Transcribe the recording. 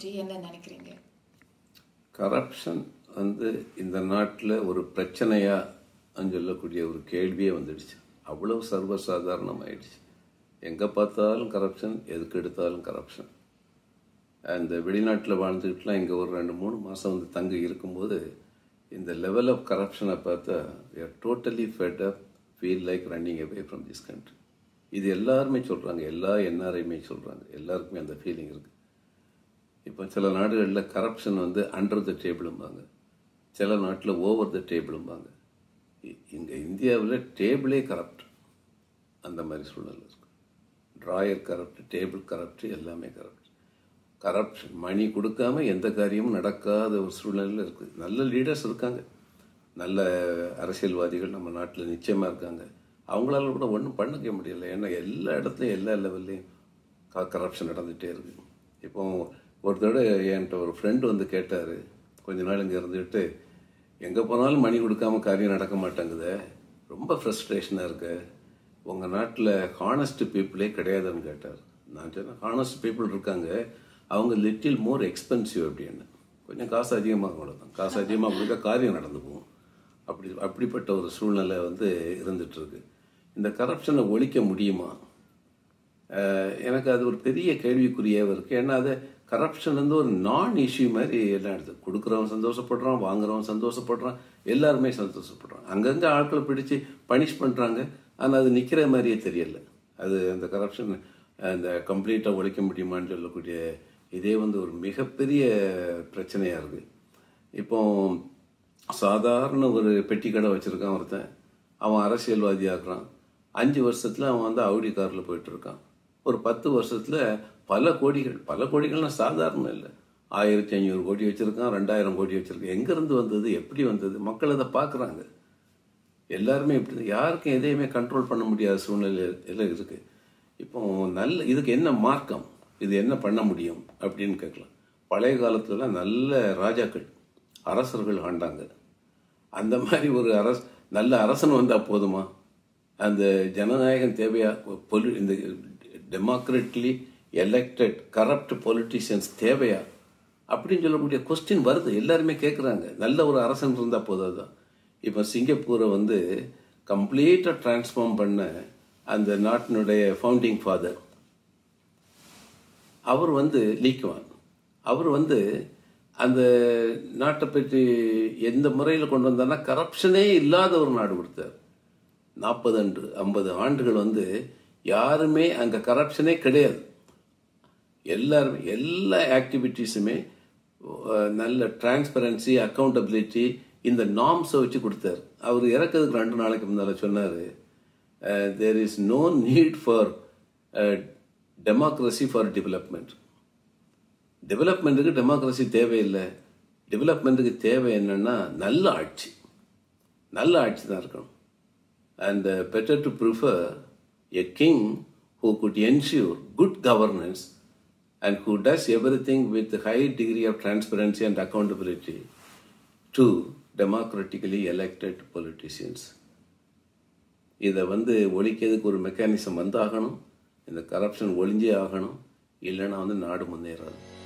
பற்றி என்ன நினைக்கிறீங்க கரப்ஷன் வந்து இந்த நாட்டில் ஒரு பிரச்சனையா சொல்லக்கூடிய ஒரு கேள்வியே வந்துடுச்சு அவ்வளவு சர்வசாதாரணமாயிடுச்சு எங்கே பார்த்தாலும் கரப்ஷன் எதுக்கு எடுத்தாலும் கரப்ஷன் அந்த வெளிநாட்டில் வாழ்ந்துக்கிட்டுலாம் இங்கே ஒரு ரெண்டு மூணு மாதம் வந்து தங்கி இருக்கும்போது இந்த லெவல் ஆஃப் கரப்ஷனை பார்த்தா we are totally fed up feel like running away from this country இது எல்லாருமே சொல்கிறாங்க எல்லா என்ஆர்ஐயுமே சொல்கிறாங்க எல்லாருக்குமே அந்த ஃபீலிங் இருக்குது இப்போ சில நாடுகளில் கரப்ஷன் வந்து அண்டர் த டேபிளும்பாங்க சில நாட்டில் ஓவர் த டேபிளும்பாங்க இங்கே இந்தியாவில் டேபிளே கரப்ட் அந்த மாதிரி சூழ்நிலை இருக்கு ட்ராயர் கரப்ட் டேபிள் கரப்ட் எல்லாமே கரப்ட் கரப்ஷன் மணி கொடுக்காம எந்த காரியமும் நடக்காத ஒரு சூழ்நிலையில் இருக்குது நல்ல லீடர்ஸ் இருக்காங்க நல்ல அரசியல்வாதிகள் நம்ம நாட்டில் நிச்சயமாக இருக்காங்க அவங்களால கூட ஒன்றும் பண்ணிக்க முடியல ஏன்னா எல்லா இடத்துலையும் எல்லா லெவல்லையும் கரப்ஷன் நடந்துகிட்டே இருக்கு இப்போ ஒரு தடவை என்கிட்ட ஒரு ஃப்ரெண்டு வந்து கேட்டார் கொஞ்ச நாள் இங்கே இருந்துட்டு எங்கே போனாலும் மணி கொடுக்காம காரியம் நடக்க மாட்டேங்குதே ரொம்ப ஃப்ரஸ்ட்ரேஷனாக இருக்கு உங்கள் நாட்டில் ஹானஸ்ட் பீப்புளே கிடையாதுன்னு கேட்டார் நான் சொன்னேன் ஹானஸ்ட் பீப்புள் இருக்காங்க அவங்க லிட்டில் மோர் எக்ஸ்பென்சிவ் அப்படின்னு கொஞ்சம் காசு அதிகமாக அவ்வளோதான் காசு அதிகமாக கொடுத்தா காரியம் நடந்து போகும் அப்படி அப்படிப்பட்ட ஒரு சூழ்நிலை வந்து இருந்துட்டு இருக்கு இந்த கரப்ஷனை ஒழிக்க முடியுமா அஹ் எனக்கு அது ஒரு பெரிய கேள்விக்குறியாகவும் இருக்குது ஏன்னா அது கரப்ஷன் வந்து ஒரு நான் இஷ்யூ மாதிரி எல்லாம் எடுத்து கொடுக்குறவன் சந்தோஷப்படுறான் வாங்குறவன் சந்தோஷப்படுறான் எல்லாருமே சந்தோஷப்படுறான் அங்கங்கே ஆட்களை பிடிச்சு பனிஷ் பண்ணுறாங்க ஆனால் அது நிற்கிற மாதிரியே தெரியல அது அந்த கரப்ஷன் அந்த கம்ப்ளீட்டாக ஒழிக்க முடியுமான்னு சொல்லக்கூடிய இதே வந்து ஒரு மிகப்பெரிய பிரச்சனையாக இருக்குது இப்போ சாதாரண ஒரு பெட்டி கடை வச்சுருக்கான் ஒருத்தன் அவன் அரசியல்வாதி ஆகுறான் அஞ்சு வருஷத்தில் அவன் வந்து அவுடி காரில் போயிட்டு இருக்கான் ஒரு பத்து வருஷத்தில் பல கோடிகள் பல கோடிகள்னா சாதாரணம் இல்லை ஆயிரத்தி ஐநூறு கோடி வச்சுருக்கான் ரெண்டாயிரம் கோடி வச்சுருக்கான் எங்கேருந்து வந்தது எப்படி வந்தது மக்கள் அதை பார்க்குறாங்க எல்லாருமே இப்படி யாருக்கும் எதையுமே கண்ட்ரோல் பண்ண முடியாத சூழ்நிலை எல்லாம் இருக்குது இப்போ நல்ல இதுக்கு என்ன மார்க்கம் இது என்ன பண்ண முடியும் அப்படின்னு கேட்கலாம் பழைய காலத்துலலாம் நல்ல ராஜாக்கள் அரசர்கள் ஆண்டாங்க அந்த மாதிரி ஒரு அரச நல்ல அரசன் வந்தால் போதுமா அந்த ஜனநாயகம் தேவையா பொலி இந்த டெமோக்ரட்லி எலெக்டட் கரப்ட் பொலிட்டிஷியன்ஸ் தேவையா அப்படின்னு சொல்லக்கூடிய கொஸ்டின் வருது எல்லாருமே கேட்குறாங்க நல்ல ஒரு அரசன் இருந்தால் போதாதான் இப்போ சிங்கப்பூரை வந்து கம்ப்ளீட்டாக டிரான்ஸ்ஃபார்ம் பண்ண அந்த நாட்டினுடைய ஃபவுண்டிங் ஃபாதர் அவர் வந்து லீக்குவான் அவர் வந்து அந்த நாட்டை பற்றி எந்த முறையில் கொண்டு வந்தார்னா கரப்ஷனே இல்லாத ஒரு நாடு கொடுத்தார் நாற்பது அன்று ஐம்பது ஆண்டுகள் வந்து யாருமே அங்கே கரப்ஷனே கிடையாது எல்லாருமே எல்லா ஆக்டிவிட்டீஸுமே நல்ல டிரான்ஸ்பரன்சி அக்கௌண்டபிலிட்டி இந்த நார்ம்ஸை வச்சு கொடுத்தாரு அவர் இறக்கிறதுக்கு ரெண்டு நாளைக்கு முன்னால் சொன்னார் there is no need for democracy for development டெவலப்மெண்ட்டுக்கு டெமோக்ரஸி தேவையில்லை டெவலப்மெண்ட்டுக்கு தேவை என்னன்னா நல்ல ஆட்சி நல்ல ஆட்சி தான் இருக்கணும் and better to prefer a king who good ensure good governance and who does everything with high degree of transparency and accountability to democratically elected politicians இதை வந்து ஒழிக்கிறதுக்கு ஒரு மெக்கானிசம் வந்தாகணும் இந்த கரப்ஷன் ஒழிஞ்சே ஆகணும் இல்லைன்னா வந்து நாடு முன்னேறாது